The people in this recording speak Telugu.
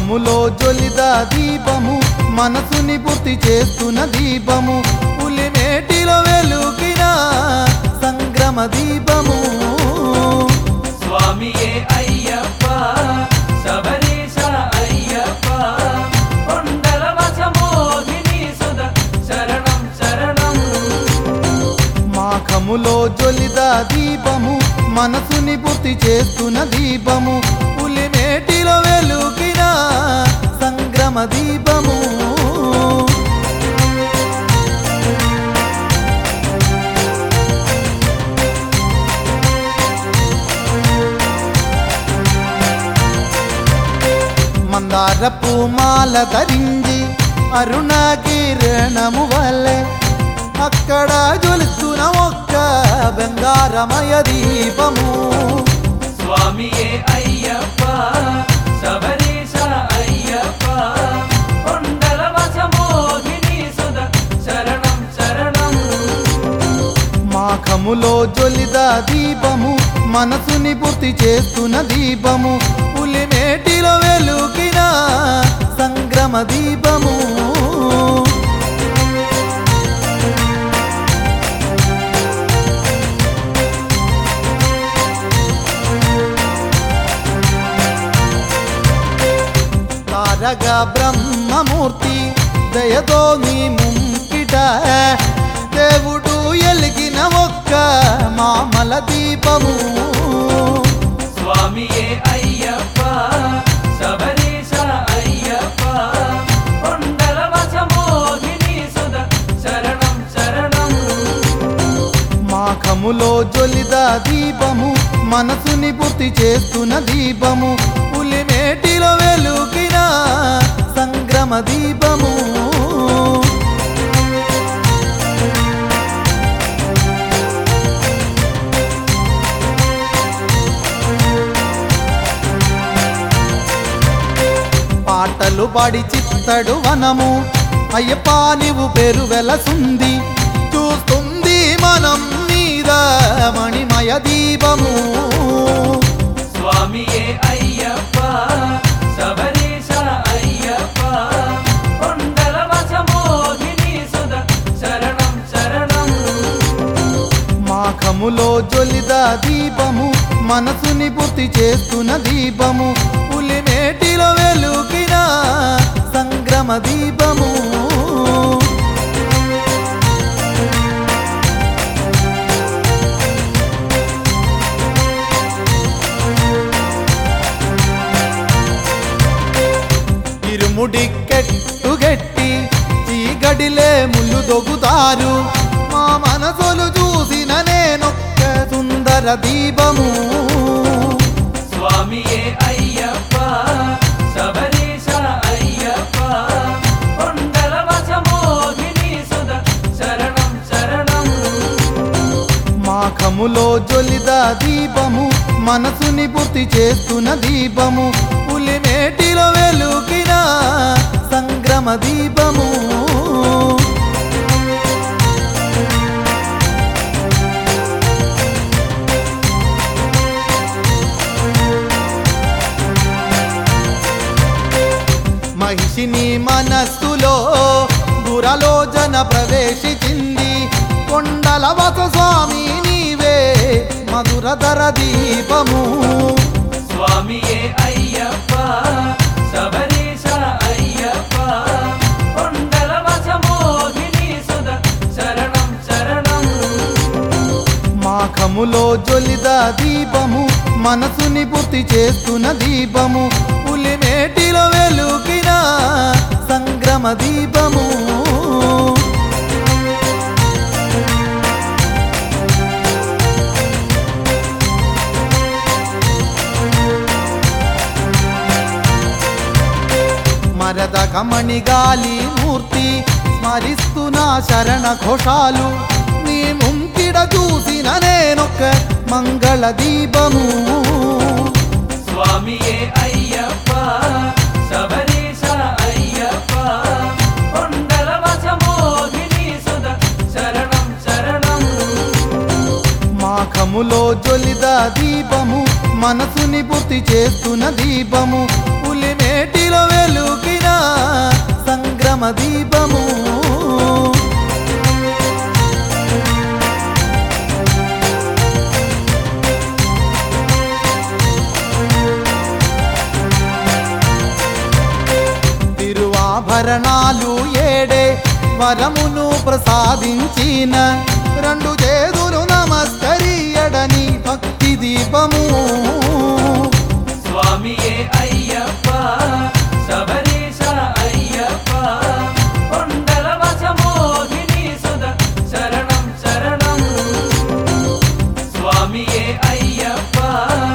మాఘములో జొలిద దీపము మనసుని పూర్తి చేస్తున్న దీపము పులిమేటిలో వెలుగిన సంగ్రమ దీపము స్వామియే అయ్యప్ప శబరీశ అయ్యప్ప కొండల వశమోహిని సుధ శరణం శరణం మాఘములో జొలిద దీపము మనసుని పూర్తి చేస్తున్న దీపము పులిమేటిలో వెలుగిన సంగ్రమ దీపము మందార పూమాల ధరించి అరుణాకిరణము వల్లే అక్కడ జ్వలిస్తున్న ఒక్క బంగారమయ దీపము స్వామియే అయ్యప్ప శబరీశ అయ్యప్ప కొండల వశమోహిని సుధ శరణం శరణం మాఘములో జొలిద దీపము మనసుని పూర్తి చేస్తున్న దీపము పులిమేటిలో వెలుగిన సంగ్రమ దీపము తారగా బ్రహ్మమూర్తి దయతో నీ ముంకిట దేవుడు ఎలిగిన ఒక్క మామల దీపము స్వామియే అయ్యప్ప శబరీశ అయ్యప్ప కొండల వశమోహిని సుధ శరణం శరణం మాఘములో జొలిద దీపము మనసుని పూర్తి చేస్తున్న దీపము పులిమేటిలో వెలుగిన సంగ్రమ దీపము పాటలు పాడి చిత్తడు వనము అయ్యప్ప నీవు పేరు వెలసుంది చూస్తుంది మనం మీద మణిమయ దీపము స్వామియే అయ్యప్ప శబరీశ అయ్యప్ప కొండల వశమోహిని సుధ శరణం శరణం మాఘములో జొలిద దీపము మనసుని పూర్తి చేస్తున్న దీపము పులిమేటిలో వెలుగిన సంగ్రమ దీపము ఇరుముడి కెట్టు గెట్టి చీగడిలే ముళ్ళు దొగుతారు మా మనసులు చూసిన నేనొక్క సుందర దీపము స్వామియే అయ్యప్ప శబరీశ అయ్యప్ప కొండల వశమోహిని సుధ శరణం శరణం మాఘములో జొలిద దీపము మనసుని పూర్తి చేస్తున్న దీపము పులిమేటిలో వెలుగిన సంగ్రమ దీపము మహిషిని మనస్సులో గురలోచన ప్రవేశించింది కొండల వస స్వామి నీవే మధురధర దీపము స్వామియే అయ్యప్ప శబరీశ అయ్యప్ప కొండల వశమోహిని సుధ శరణం శరణం మాఘములో జొలిద దీపము మనసుని పూర్తి చేస్తున్న దీపము పులిమేటిలో వెలుగిన సంగ్రమ దీపము మరద కమణి గాలి మూర్తి స్మరిస్తున్న శరణ ఘోషాలు నీ ముంకిడ చూసిన నేనొక్క మంగళ దీపము స్వామియే అయ్యప్ప శబరీశ అయ్యప్ప కొండల వశమోహిని సుధ శరణం శరణం మాఘములో జొలిద దీపము మనసుని పూర్తి చేస్తున్న దీపము పులిమేటిలో చీకటిలో వెలుగిన సంగ్రమ దీపము తిరువాభరణాలు ఏడే వరమును ప్రసాదించిన రెండు చేదులు నమస్కరియడని భక్తి దీపము స్వామియే అయ్యప్ప శబరీశ అయ్యప్ప కొండల వశమోహిని సుధ శరణం శరణం స్వామియే అయ్యప్ప